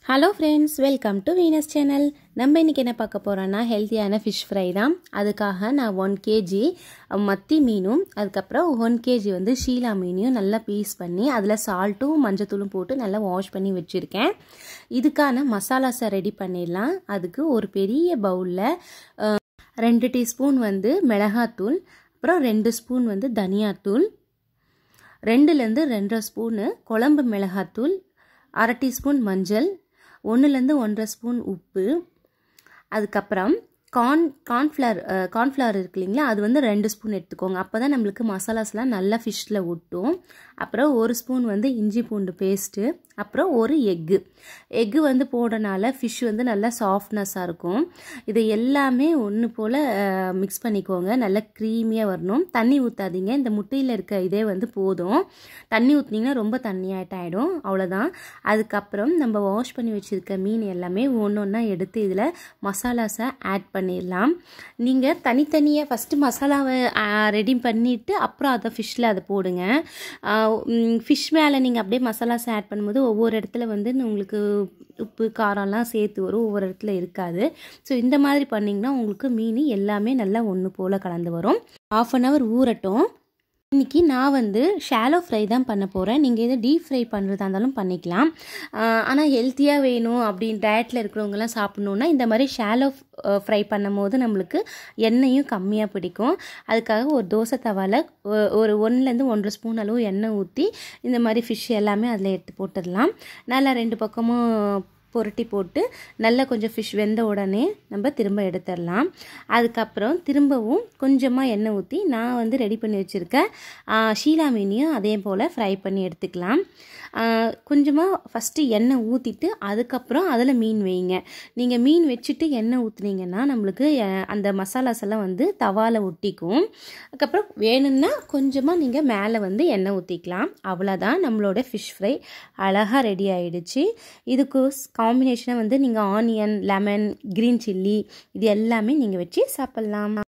hello friends welcome to Venus channel நம்ம இன்றைக்கி என்ன பார்க்க போகிறோன்னா ஹெல்த்தியான ஃபிஷ் ஃப்ரை தான் அதுக்காக நான் ஒன் கேஜி மத்தி மீனும் அதுக்கப்புறம் ஒன் கேஜி வந்து ஷீலா மீனையும் நல்லா பீஸ் பண்ணி அதில் சால்ட்டும் மஞ்சத்தூளும் போட்டு நல்லா வாஷ் பண்ணி வச்சுருக்கேன் இதுக்கான மசாலாஸை ரெடி பண்ணிடலாம் அதுக்கு ஒரு பெரிய பவுலில் ரெண்டு டீஸ்பூன் வந்து மிளகாத்தூள் அப்புறம் ரெண்டு ஸ்பூன் வந்து தனியாத்தூள் ரெண்டுலேருந்து ரெண்டரை ஸ்பூனு குழம்பு மிளகாத்தூள் அரை டீஸ்பூன் மஞ்சள் ஒன்றுலேருந்து ஒன்றரை ஸ்பூன் உப்பு அதுக்கப்புறம் கார்ன் கார்ன்ஃப்ளவர் கார்ன்ஃப்ளவர் இருக்கு இல்லைங்களா அது வந்து ரெண்டு ஸ்பூன் எடுத்துக்கோங்க அப்போ தான் நம்மளுக்கு மசாலாஸ்லாம் நல்லா ஃபிஷ்ஷில் ஒட்டும் அப்புறம் ஒரு ஸ்பூன் வந்து இஞ்சி பூண்டு பேஸ்ட்டு அப்புறம் ஒரு எக்கு எக்கு வந்து போடுறனால ஃபிஷ் வந்து நல்லா சாஃப்ட்னஸாக இருக்கும் இது எல்லாமே ஒன்று போல் மிக்ஸ் பண்ணிக்கோங்க நல்லா க்ரீமியாக வரணும் தண்ணி ஊற்றாதீங்க இந்த முட்டையில் இருக்க இதே வந்து போதும் தண்ணி ஊற்றினீங்கன்னா ரொம்ப தண்ணியாயிட்டாயிடும் அவ்வளோதான் அதுக்கப்புறம் நம்ம வாஷ் பண்ணி வச்சுருக்க மீன் எல்லாமே ஒன்று ஒன்றா எடுத்து இதில் மசாலாஸை ஆட் பண்ணிடலாம் நீங்கள் தனித்தனியாக ஃபஸ்ட்டு மசாலாவை ரெடி பண்ணிவிட்டு அப்புறம் அதை ஃபிஷ்ஷில் அதை போடுங்க ஃபிஷ் மேலே நீங்கள் அப்படியே மசாலாஸ் ஆட் பண்ணும்போது ஒவ்வொரு இடத்துல வந்து உங்களுக்கு உப்பு காரம்லாம் சேர்த்து வரும் ஒவ்வொரு இடத்துல இருக்காது ஸோ இந்த மாதிரி பண்ணிங்கன்னா உங்களுக்கு மீன் எல்லாமே நல்லா ஒன்று போல் கலந்து வரும் ஆஃப் அன் ஹவர் ஊறட்டும் இன்றைக்கி நான் வந்து ஷாலோ ஃப்ரை தான் பண்ண போகிறேன் நீங்கள் எது டீப் ஃப்ரை பண்ணுறதா இருந்தாலும் பண்ணிக்கலாம் ஆனால் ஹெல்த்தியாக வேணும் அப்படின்னு டயட்டில் இருக்கிறவங்கலாம் சாப்பிட்ணுன்னா இந்த மாதிரி ஷாலோ ஃப்ரை பண்ணும் போது நம்மளுக்கு எண்ணெயும் கம்மியாக பிடிக்கும் அதுக்காக ஒரு தோசை தவாவில் ஒரு ஒன்றுலேருந்து ஒன்றரை ஸ்பூன் அளவு எண்ணெய் ஊற்றி இந்த மாதிரி ஃபிஷ் எல்லாமே அதில் எடுத்து போட்டுடலாம் நல்லா ரெண்டு பக்கமும் புரட்டி போட்டு நல்லா கொஞ்சம் ஃபிஷ் வெந்த உடனே நம்ம திரும்ப எடுத்துடலாம் அதுக்கப்புறம் திரும்பவும் கொஞ்சமாக எண்ணெய் ஊற்றி நான் வந்து ரெடி பண்ணி வச்சுருக்கேன் ஷீலா மீனையும் அதே போல் ஃப்ரை பண்ணி எடுத்துக்கலாம் கொஞ்சமாக ஃபஸ்ட்டு எண்ணெய் ஊற்றிட்டு அதுக்கப்புறம் அதில் மீன் வைங்க நீங்கள் மீன் வச்சுட்டு எண்ணெய் ஊற்றுனீங்கன்னா நம்மளுக்கு அந்த மசாலாஸ் எல்லாம் வந்து தவாவில் ஒட்டிக்கும் அதுக்கப்புறம் வேணும்னா கொஞ்சமாக நீங்கள் மேலே வந்து எண்ணெய் ஊற்றிக்கலாம் அவ்வளோதான் நம்மளோட ஃபிஷ் ஃப்ரை அழகாக ரெடி ஆகிடுச்சு இதுக்கு காம்பினேஷனாக வந்து நீங்கள் ஆனியன் லெமன் க்ரீன் சில்லி இது எல்லாமே நீங்கள் வச்சு சாப்பிட்லாம்